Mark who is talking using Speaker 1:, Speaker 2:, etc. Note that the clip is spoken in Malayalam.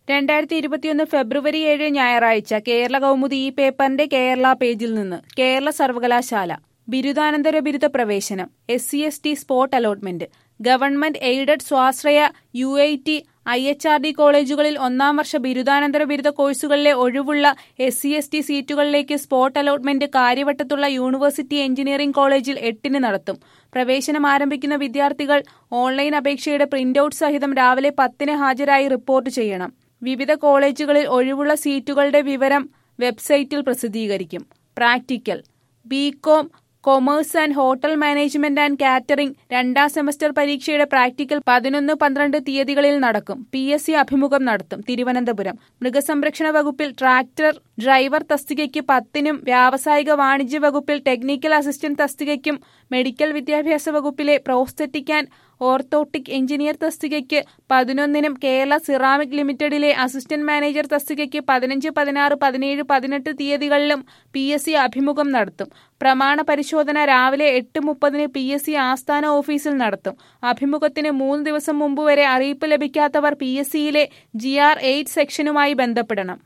Speaker 1: രണ്ടായിരത്തി ഇരുപത്തിയൊന്ന് ഫെബ്രുവരി ഏഴ് ഞായറാഴ്ച കേരള കൗമുദി ഈ പേപ്പറിന്റെ കേരള പേജിൽ നിന്ന് കേരള സർവകലാശാല ബിരുദാനന്തര ബിരുദ പ്രവേശനം S C S T spot allotment government aided സ്വാശ്രയ U I T I H R D കോളേജുകളിൽ ഒന്നാം വർഷ ബിരുദാനന്തര ബിരുദ കോഴ്സുകളിലെ ഒഴിവുള്ള എസ് സി എസ് ടി സീറ്റുകളിലേക്ക് സ്പോട്ട് അലോട്ട്മെന്റ് കാര്യവട്ടത്തുള്ള യൂണിവേഴ്സിറ്റി എഞ്ചിനീയറിംഗ് കോളേജിൽ എട്ടിന് നടത്തും പ്രവേശനം ആരംഭിക്കുന്ന വിദ്യാർത്ഥികൾ ഓൺലൈൻ അപേക്ഷയുടെ പ്രിന്റൌട്ട് സഹിതം രാവിലെ പത്തിന് ഹാജരായി റിപ്പോർട്ട് ചെയ്യണം വിവിധ കോളേജുകളിൽ ഒഴിവുള്ള സീറ്റുകളുടെ വിവരം വെബ്സൈറ്റിൽ പ്രസിദ്ധീകരിക്കും practical B com commerce and hotel management and catering രണ്ടാം സെമസ്റ്റർ പരീക്ഷയുടെ പ്രാക്ടിക്കൽ പതിനൊന്ന് പന്ത്രണ്ട് തീയതികളിൽ നടക്കും പി എസ് സി അഭിമുഖം നടത്തും തിരുവനന്തപുരം മൃഗസംരക്ഷണ വകുപ്പിൽ ട്രാക്ടർ ഡ്രൈവർ തസ്തികയ്ക്ക് പത്തിനും വ്യാവസായിക വാണിജ്യ വകുപ്പിൽ ടെക്നിക്കൽ അസിസ്റ്റന്റ് തസ്തികയ്ക്കും മെഡിക്കൽ വിദ്യാഭ്യാസ വകുപ്പിലെ പ്രോസ്തെറ്റിക് ആൻഡ് ഓർത്തോട്ടിക് എഞ്ചിനീയർ തസ്തികയ്ക്ക് പതിനൊന്നിനും കേരള സിറാമിക് ലിമിറ്റഡിലെ അസിസ്റ്റന്റ് മാനേജർ തസ്തികയ്ക്ക് പതിനഞ്ച് പതിനാറ് പതിനേഴ് പതിനെട്ട് തീയതികളിലും പി എസ് സി അഭിമുഖം നടത്തും പ്രമാണ പരിശോധന രാവിലെ എട്ട് മുപ്പതിന് പി എസ് സി ആസ്ഥാന ഓഫീസിൽ നടത്തും അഭിമുഖത്തിന് മൂന്ന് ദിവസം മുമ്പ് വരെ അറിയിപ്പ് ലഭിക്കാത്തവർ പി എസ് സിയിലെ ജി ആർ എയ്റ്റ് സെക്ഷനുമായി ബന്ധപ്പെടണം